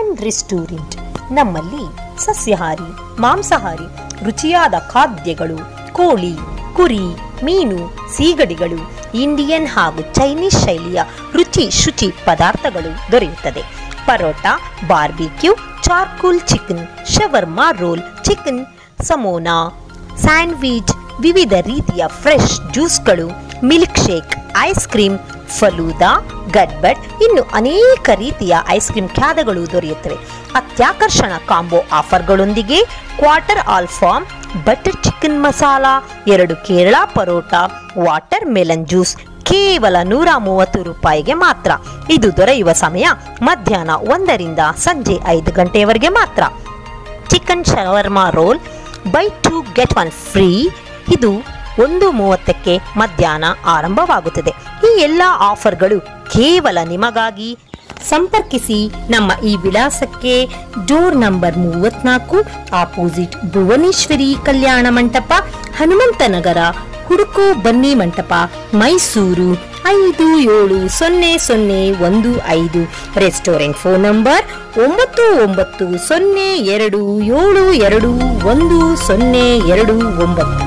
and restaurant ನಮ್ಮಲ್ಲಿ ಸಸ್ಯಾಹಾರಿ ಮಾಂಸಾಹಾರಿ ರುಚಿಯಾದ ಖಾದ್ಯಗಳು ಕೋಳಿ ಕುರಿ ಮೀನು ಸೀಗಡಿಗಳು ಇಂಡಿಯನ್ ಹಾಗೂ ಚೈನೀಸ್ ಶೈಲಿಯ ರುಚಿ ಶುಚಿ ಪದಾರ್ಥಗಳು ದೊರೆಯುತ್ತದೆ parotta barbecue charcoal chicken shawarma roll chicken ಸಮೋನಾ ಸ್ಯಾಂಡ್ವಿಚ್ ವಿವಿಧ ರೀತಿಯ ಫ್ರೆಶ್ ಜ್ಯೂಸ್ಗಳು milkshake ice cream falooda gadbad ಇನ್ನು ಅನೇಕ ರೀತಿಯ ಐಸ್ ಕ್ರೀಮ್ ಖ್ಯಾದಗಳು ದೊರೆಯುತ್ತವೆ ಅತ್ಯಾಕರ್ಷಣ ಕಾಂಬೋ ಆಫರ್ಗಳೊಂದಿಗೆ quarter alfaham butter chicken masala ಎರಡು Kerala parotta watermelon juice ಕೇವಲ ನೂರ ಮೂವತ್ತು ರೂಪಾಯಿಗೆ ಮಾತ್ರ ಇದು ದೊರೆಯುವ ಸಮಯ ಮಧ್ಯಾಹ್ನ ಒಂದರಿಂದ ಸಂಜೆ ಐದು ಗಂಟೆಯವರೆಗೆ ಮಾತ್ರ chicken shawarma roll buy two get one free ಇದು ಒಂದು ಮೂವತ್ತಕ್ಕೆ ಮಧ್ಯಾಹ್ನ ಆರಂಭವಾಗುತ್ತದೆ ಈ ಎಲ್ಲ ಆಫರ್ಗಳು ಕೇವಲ ನಿಮಗಾಗಿ ಸಂಪರ್ಕಿಸಿ ನಮ್ಮ ಈ ವಿಳಾಸಕ್ಕೆ ಡೋರ್ ನಂಬರ್ ಮೂವತ್ನಾಲ್ಕು ಆಪೋಸಿಟ್ ಭುವನೇಶ್ವರಿ ಕಲ್ಯಾಣ ಮಂಟಪ ಹನುಮಂತನಗರ ಹುಡುಕು ಬನ್ನಿ ಮಂಟಪ ಮೈಸೂರು ಐದು ಏಳು ಸೊನ್ನೆ ಸೊನ್ನೆ ಒಂದು ಐದು ರೆಸ್ಟೋರೆಂಟ್ ಫೋನ್ ನಂಬರ್ ಒಂಬತ್ತು ಒಂಬತ್ತು ಸೊನ್ನೆ ಎರಡು ಏಳು ಎರಡು ಒಂದು ಸೊನ್ನೆ ಎರಡು ಒಂಬತ್ತು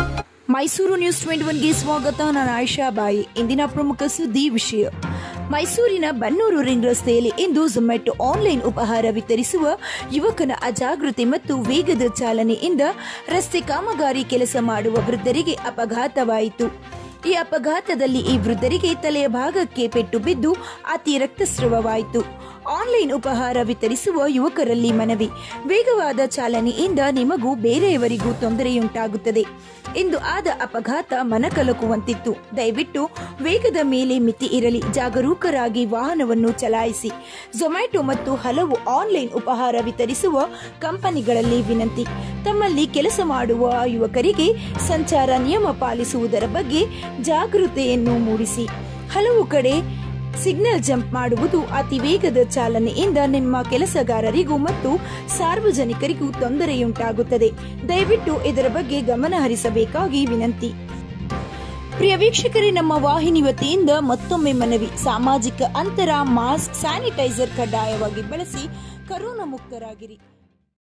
ಮೈಸೂರು ನ್ಯೂಸ್ ಟ್ವೆಂಟಿ ಒನ್ಗೆ ಸ್ವಾಗತ ನಾನು ಆಯಿಷಾ ಬಾಯಿ ಇಂದಿನ ಪ್ರಮುಖ ಸುದ್ದಿ ವಿಷಯ ಮೈಸೂರಿನ ಬನ್ನೂರು ರಿಂಗ್ ರಸ್ತೆಯಲ್ಲಿ ಇಂದು ಝೊಮ್ಯಾಟೊ ಆನ್ಲೈನ್ ಉಪಹಾರ ವಿತರಿಸುವ ಯುವಕನ ಅಜಾಗೃತಿ ಮತ್ತು ವೇಗದ ಚಾಲನೆಯಿಂದ ರಸ್ತೆ ಕಾಮಗಾರಿ ಕೆಲಸ ಮಾಡುವ ವೃದ್ಧರಿಗೆ ಅಪಘಾತವಾಯಿತು ಈ ಅಪಘಾತದಲ್ಲಿ ಈ ವೃದ್ಧರಿಗೆ ತಲೆಯ ಭಾಗಕ್ಕೆ ಪೆಟ್ಟು ಬಿದ್ದು ಅತಿ ರಕ್ತಸ್ರಾವವಾಯಿತು ಆನ್ಲೈನ್ ಉಪಹಾರ ವಿತರಿಸುವ ಯುವಕರಲ್ಲಿ ಮನವಿ ವೇಗವಾದ ಚಾಲನೆಯಿಂದ ನಿಮಗೂ ಬೇರೆಯವರಿಗೂ ತೊಂದರೆಯುಂಟಾಗುತ್ತದೆ ಇಂದು ಆದ ಅಪಘಾತ ಮನಕಲಕುವಂತಿತ್ತು ದಯವಿಟ್ಟು ವೇಗದ ಮೇಲೆ ಮಿತಿ ಇರಲಿ ಜಾಗರೂಕರಾಗಿ ವಾಹನವನ್ನು ಚಲಾಯಿಸಿ ಝೊಮ್ಯಾಟೊ ಮತ್ತು ಹಲವು ಆನ್ಲೈನ್ ಉಪಹಾರ ವಿತರಿಸುವ ಕಂಪನಿಗಳಲ್ಲಿ ವಿನಂತಿ ತಮ್ಮಲ್ಲಿ ಕೆಲಸ ಮಾಡುವ ಯುವಕರಿಗೆ ಸಂಚಾರ ನಿಯಮ ಪಾಲಿಸುವುದರ ಬಗ್ಗೆ ಜಾಗೃತೆಯನ್ನು ಮೂಡಿಸಿ ಹಲವು ಕಡೆ ಸಿಗ್ನಲ್ ಜಂಪ್ ಮಾಡುವುದು ಅತಿ ವೇಗದ ಚಾಲನೆಯಿಂದ ನಿಮ್ಮ ಕೆಲಸಗಾರರಿಗೂ ಮತ್ತು ಸಾರ್ವಜನಿಕರಿಗೂ ತೊಂದರೆಯುಂಟಾಗುತ್ತದೆ ದಯವಿಟ್ಟು ಇದರ ಬಗ್ಗೆ ಗಮನ ಹರಿಸಬೇಕಾಗಿ ವಿನಂತಿ ಪ್ರಿಯ ವೀಕ್ಷಕರೇ ನಮ್ಮ ವಾಹಿನಿ ವತಿಯಿಂದ ಮತ್ತೊಮ್ಮೆ ಮನವಿ ಸಾಮಾಜಿಕ ಅಂತರ ಮಾಸ್ಕ್ ಸ್ಯಾನಿಟೈಸರ್ ಕಡ್ಡಾಯವಾಗಿ ಬಳಸಿ ಕರೋನಾ ಮುಕ್ತರಾಗಿರಿ